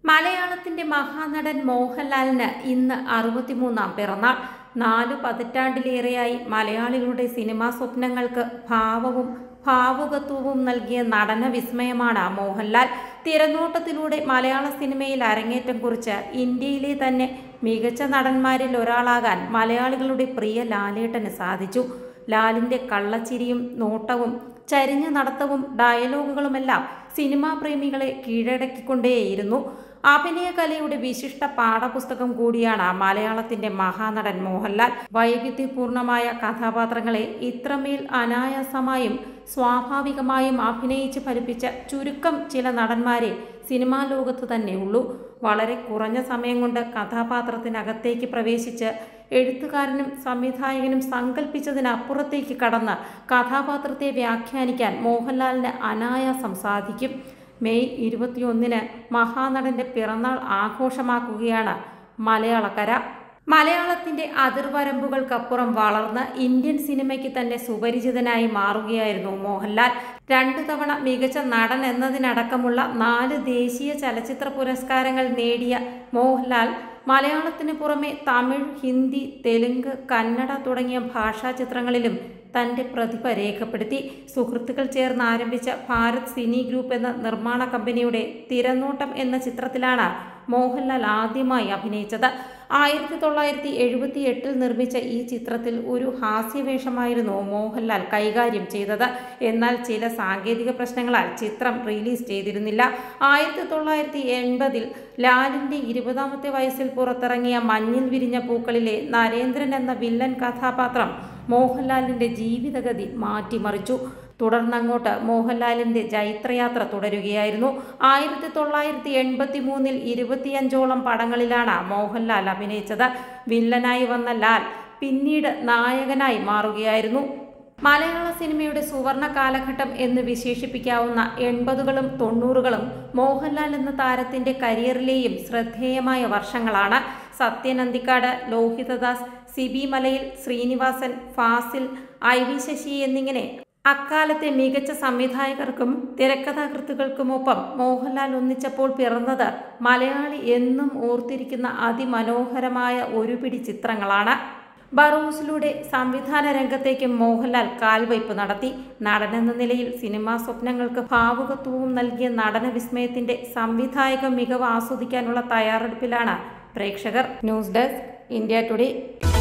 മലയാളത്തിന്റെ മഹാനടൻ മോഹൻലാലിന് ഇന്ന് അറുപത്തിമൂന്നാം പിറന്നാൾ നാലു പതിറ്റാണ്ടിലേറെയായി മലയാളികളുടെ സിനിമാ സ്വപ്നങ്ങൾക്ക് ഭാവവും ഭാവുകത്വവും നൽകിയ നടന വിസ്മയമാണ് മോഹൻലാൽ തിരനോട്ടത്തിലൂടെ മലയാള സിനിമയിൽ അരങ്ങേറ്റം കുറിച്ച് ഇന്ത്യയിലെ തന്നെ മികച്ച നടന്മാരിൽ ഒരാളാകാൻ മലയാളികളുടെ പ്രിയ ലാലേട്ടന് സാധിച്ചു ലാലിന്റെ കള്ളച്ചിരിയും നോട്ടവും ചരിഞ്ഞ നടത്തവും ഡയലോഗുകളുമെല്ലാം സിനിമാ പ്രേമികളെ കീഴടക്കിക്കൊണ്ടേയിരുന്നു അഭിനയകലയുടെ വിശിഷ്ട പാഠപുസ്തകം കൂടിയാണ് മലയാളത്തിന്റെ മഹാനടൻ മോഹൻലാൽ വൈവിധ്യപൂർണമായ കഥാപാത്രങ്ങളെ ഇത്രമേൽ അനായാസമായും സ്വാഭാവികമായും അഭിനയിച്ച് ഫലിപ്പിച്ച ചുരുക്കം ചില നടന്മാരെ സിനിമാ ലോകത്ത് തന്നെയുള്ളൂ വളരെ കുറഞ്ഞ സമയം കൊണ്ട് കഥാപാത്രത്തിനകത്തേക്ക് പ്രവേശിച്ച് എഴുത്തുകാരനും സംവിധായകനും സങ്കല്പിച്ചതിനപ്പുറത്തേക്ക് കടന്ന് കഥാപാത്രത്തെ വ്യാഖ്യാനിക്കാൻ മോഹൻലാലിന് അനായാസം സാധിക്കും മെയ് ഇരുപത്തിയൊന്നിന് മഹാനടന്റെ പിറന്നാൾ ആഘോഷമാക്കുകയാണ് മലയാളക്കര മലയാളത്തിന്റെ അതിർവരമ്പുകൾക്കപ്പുറം വളർന്ന് ഇന്ത്യൻ സിനിമയ്ക്ക് തന്നെ സുപരിചിതനായി മാറുകയായിരുന്നു മോഹൻലാൽ രണ്ടു തവണ മികച്ച നടൻ എന്നതിനടക്കമുള്ള നാല് ദേശീയ ചലച്ചിത്ര പുരസ്കാരങ്ങൾ നേടിയ മോഹൻലാൽ മലയാളത്തിന് പുറമെ തമിഴ് ഹിന്ദി തെലുങ്ക് കന്നഡ തുടങ്ങിയ ഭാഷാ ചിത്രങ്ങളിലും തന്റെ പ്രതിഭ രേഖപ്പെടുത്തി സുഹൃത്തുക്കൾ ചേർന്ന് ആരംഭിച്ച ഭാരത് സിനി ഗ്രൂപ്പ് എന്ന നിർമ്മാണ കമ്പനിയുടെ തിരനോട്ടം എന്ന ചിത്രത്തിലാണ് മോഹൻലാൽ ആദ്യമായി അഭിനയിച്ചത് ആയിരത്തി തൊള്ളായിരത്തി എഴുപത്തി എട്ടിൽ നിർമ്മിച്ച ഈ ചിത്രത്തിൽ ഒരു ഹാസ്യവേഷമായിരുന്നു മോഹൻലാൽ കൈകാര്യം ചെയ്തത് എന്നാൽ ചില സാങ്കേതിക പ്രശ്നങ്ങളാൽ ചിത്രം റിലീസ് ചെയ്തിരുന്നില്ല ആയിരത്തി തൊള്ളായിരത്തി എൺപതിൽ ലാലിന്റെ ഇരുപതാമത്തെ വയസ്സിൽ പുറത്തിറങ്ങിയ മഞ്ഞിൽ വിരിഞ്ഞ പൂക്കളിലെ നരേന്ദ്രൻ എന്ന വില്ലൻ കഥാപാത്രം മോഹൻലാലിന്റെ ജീവിതഗതി മാറ്റിമറിച്ചു തുടർന്നങ്ങോട്ട് മോഹൻലാലിന്റെ ജൈത്രയാത്ര തുടരുകയായിരുന്നു ആയിരത്തി തൊള്ളായിരത്തി എൺപത്തി മൂന്നിൽ ഇരുപത്തിയഞ്ചോളം പടങ്ങളിലാണ് മോഹൻലാൽ അഭിനയിച്ചത് വില്ലനായി വന്ന ലാൽ പിന്നീട് നായകനായി മാറുകയായിരുന്നു മലയാള സിനിമയുടെ സുവർണ കാലഘട്ടം എന്ന് വിശേഷിപ്പിക്കാവുന്ന എൺപതുകളും തൊണ്ണൂറുകളും മോഹൻലാൽ എന്ന താരത്തിന്റെ കരിയറിലെയും ശ്രദ്ധേയമായ വർഷങ്ങളാണ് സത്യൻ അന്തിക്കാട് ലോഹിതദാസ് സിബി മലയിൽ ശ്രീനിവാസൻ ഫാസിൽ ഐ വി ശശി എന്നിങ്ങനെ അക്കാലത്തെ മികച്ച സംവിധായകർക്കും തിരക്കഥാകൃത്തുക്കൾക്കുമൊപ്പം മോഹൻലാൽ ഒന്നിച്ചപ്പോൾ പിറന്നത് മലയാളി എന്നും ഓർത്തിരിക്കുന്ന അതിമനോഹരമായ ഒരു പിടി ചിത്രങ്ങളാണ് ബറൂസിലൂടെ സംവിധാന രംഗത്തേക്ക് മോഹൻലാൽ കാൽവയ്പ് നടത്തി നടനെന്ന നിലയിൽ സിനിമാ സ്വപ്നങ്ങൾക്ക് ഭാവുകത്വവും നൽകിയ നടന വിസ്മയത്തിന്റെ സംവിധായക മികവ് ആസ്വദിക്കാനുള്ള തയ്യാറെടുപ്പിലാണ് പ്രേക്ഷകർ ന്യൂസ് ഡെസ്ക് ഇന്ത്യ ടുഡേ